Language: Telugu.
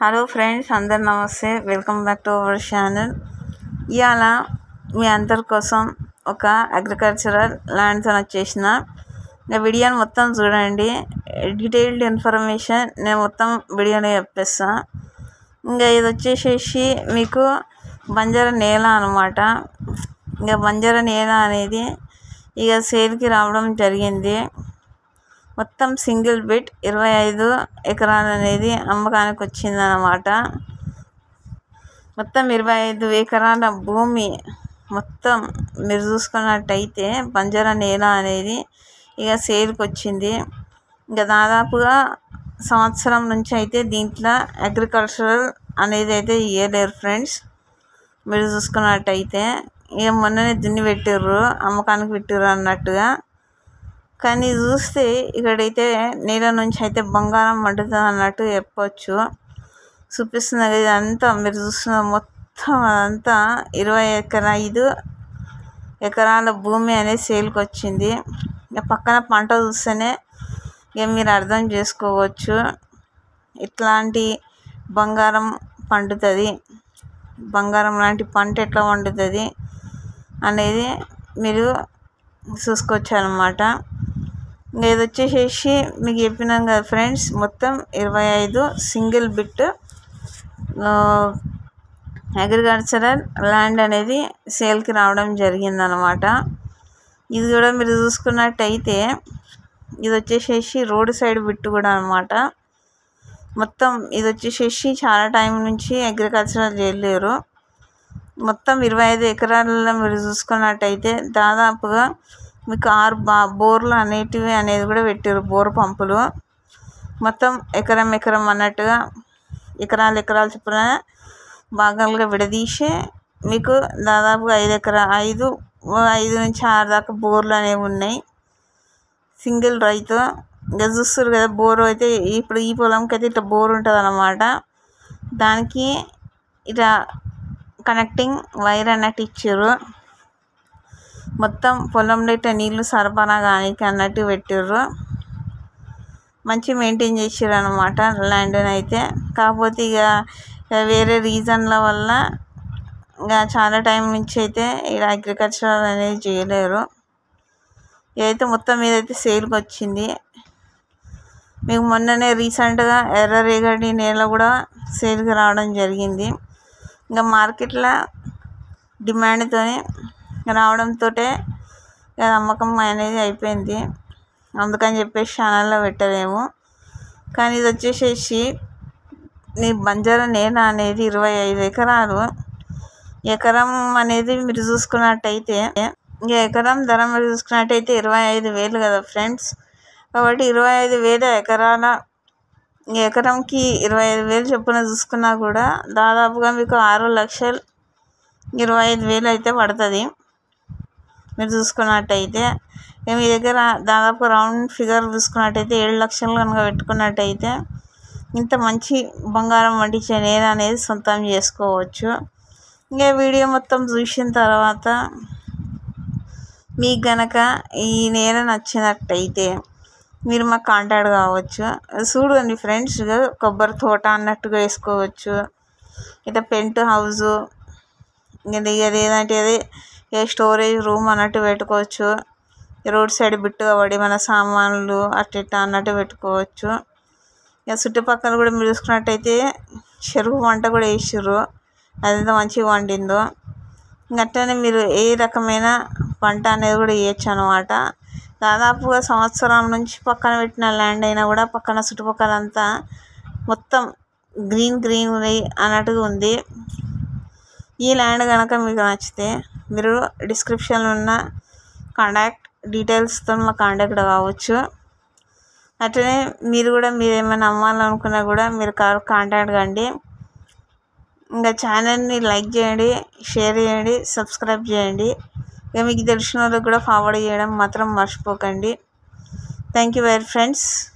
హలో ఫ్రెండ్స్ అందరు నమస్తే welcome back to our channel ఇవాళ మీ అందరి కోసం ఒక అగ్రికల్చరల్ ల్యాండ్స్ అని వచ్చేసిన ఇంకా వీడియోని మొత్తం చూడండి డీటెయిల్డ్ ఇన్ఫర్మేషన్ నేను మొత్తం వీడియోలో చెప్పేస్తా ఇంకా ఇది వచ్చేసేసి మీకు బంజారా నేల అనమాట ఇంకా బంజారా నేల అనేది ఇక సేల్కి రావడం జరిగింది మొత్తం సింగిల్ బిట్ ఇరవై ఐదు ఎకరాలు అనేది అమ్మకానికి వచ్చిందనమాట మొత్తం ఇరవై ఐదు ఎకరాల భూమి మొత్తం మీరు చూసుకున్నట్టయితే బంజారా నేల అనేది ఇక సేల్కి వచ్చింది ఇంకా దాదాపుగా సంవత్సరం నుంచి అయితే దీంట్లో అగ్రికల్చరల్ అనేది అయితే ఇవ్వలేరు ఫ్రెండ్స్ మీరు చూసుకున్నట్టయితే ఇక మొన్ననే దున్ని పెట్టిర్రు అమ్మకానికి పెట్టిర్రు అన్నట్టుగా కానీ చూస్తే ఇక్కడైతే నీళ్ళ నుంచి అయితే బంగారం మండుతుంది అన్నట్టు చెప్పొచ్చు చూపిస్తుంది కదా ఇదంతా మీరు చూస్తున్న మొత్తం అదంతా ఇరవై ఎకర ఐదు ఎకరాల భూమి అనేది సేల్కి వచ్చింది ఇక పక్కన పంట చూస్తేనే ఇక మీరు అర్థం చేసుకోవచ్చు ఇట్లాంటి బంగారం పండుతుంది బంగారం లాంటి పంట ఎట్లా పండుతుంది అనేది మీరు చూసుకోవచ్చు అనమాట ఇంకా ఇది వచ్చేసేసి మీకు చెప్పినాం కదా ఫ్రెండ్స్ మొత్తం ఇరవై ఐదు సింగిల్ బిట్ అగ్రికల్చరల్ ల్యాండ్ అనేది సేల్కి రావడం జరిగిందనమాట ఇది కూడా మీరు చూసుకున్నట్టయితే ఇది వచ్చేసేసి రోడ్ సైడ్ బిట్ కూడా అనమాట మొత్తం ఇది వచ్చేసేసి చాలా టైం నుంచి అగ్రికల్చరల్ చేయలేరు మొత్తం ఇరవై ఐదు ఎకరాలలో మీరు చూసుకున్నట్టయితే దాదాపుగా మీకు ఆరు బా బోర్లు అనేటివి అనేది కూడా పెట్టారు బోర్ పంపులు మొత్తం ఎకరం ఎకరం అన్నట్టుగా ఎకరాలు ఎకరాలు చొప్పున భాగాలుగా విడదీసి మీకు దాదాపుగా ఐదు ఎకర ఐదు ఐదు నుంచి ఆరు దాకా బోర్లు అనేవి ఉన్నాయి సింగిల్ రైతు ఇంకా చూస్తారు కదా బోర్ అయితే ఇప్పుడు ఈ పొలంకి అయితే ఇట్లా బోర్ ఉంటుంది అన్నమాట దానికి ఇట్లా కనెక్టింగ్ వైర్ అన్నట్టు ఇచ్చారు మొత్తం పొలంలో ఇట్లా నీళ్ళు సరఫరా కానీ అన్నట్టు పెట్టారు మంచి మెయింటైన్ చేసారు అనమాట ల్యాండ్ని అయితే కాకపోతే ఇక వేరే రీజన్ల వల్ల ఇంకా చాలా టైం నుంచి అయితే ఇక్కడ అగ్రికల్చర్ అనేది చేయలేరు ఇదైతే మొత్తం మీద అయితే సేల్కి వచ్చింది మీకు మొన్ననే రీసెంట్గా ఎర్ర రేగడి నేల కూడా సేల్కి రావడం జరిగింది ఇంకా మార్కెట్లో డిమాండ్తో రావడంతో అమ్మకం అనేది అయిపోయింది అందుకని చెప్పేసి ఛానల్లో పెట్టలేము కానీ ఇది వచ్చేసేసి నీ బంజారా నేల అనేది ఇరవై ఐదు ఎకరాలు ఎకరం అనేది మీరు చూసుకున్నట్టయితే ఇంకా ఎకరం ధర మీరు చూసుకున్నట్టయితే ఇరవై ఐదు వేలు కదా ఫ్రెండ్స్ కాబట్టి ఇరవై ఐదు వేల ఎకరాల ఎకరంకి ఇరవై ఐదు వేలు చొప్పున చూసుకున్నా కూడా దాదాపుగా మీకు ఆరు లక్షలు ఇరవై ఐదు వేలు అయితే పడుతుంది మీరు చూసుకున్నట్టయితే మీ దగ్గర దాదాపు రౌండ్ ఫిగర్ చూసుకున్నట్టయితే ఏడు లక్షలు కనుక పెట్టుకున్నట్టయితే ఇంత మంచి బంగారం వండించే నేల అనేది సొంతం చేసుకోవచ్చు ఇంకా వీడియో మొత్తం చూసిన తర్వాత మీకు గనక ఈ నేల నచ్చినట్టయితే మీరు మాకు కాంటాక్ట్ కావచ్చు చూడండి ఫ్రెండ్స్ కొబ్బరి తోట అన్నట్టుగా వేసుకోవచ్చు ఇట్లా పెంట్ హౌస్ ఇక లేదంటే అదే ఏ స్టోరేజ్ రూమ్ అన్నట్టు పెట్టుకోవచ్చు రోడ్ సైడ్ బిట్టుగా పడి మన సామాన్లు అట్ట ఇట్ట అన్నట్టు పెట్టుకోవచ్చు ఇక చుట్టుపక్కల కూడా మీరు చూసుకున్నట్టయితే చెరువు వంట కూడా వేసిర్రు అదెంత మంచిగా వండిందో అట్లనే మీరు ఏ రకమైన పంట అనేది కూడా వేయచ్చు అనమాట దాదాపుగా సంవత్సరం నుంచి పక్కన పెట్టిన ల్యాండ్ అయినా కూడా పక్కన చుట్టుపక్కల అంతా మొత్తం గ్రీన్ గ్రీన్ అన్నట్టుగా ఉంది ఈ ల్యాండ్ కనుక మీకు నచ్చితే మీరు డిస్క్రిప్షన్లో ఉన్న కాంటాక్ట్ డీటెయిల్స్తో మా కాంటాక్ట్ కావచ్చు అట్లనే మీరు కూడా మీరు ఏమైనా అమ్మాలనుకున్నా కూడా మీరు కాంటాక్ట్ కండి ఇంకా ఛానల్ని లైక్ చేయండి షేర్ చేయండి సబ్స్క్రైబ్ చేయండి ఇక మీకు తెలిసిన వాళ్ళకి కూడా ఫార్వర్డ్ చేయడం మాత్రం మర్చిపోకండి థ్యాంక్ యూ వెరీ ఫ్రెండ్స్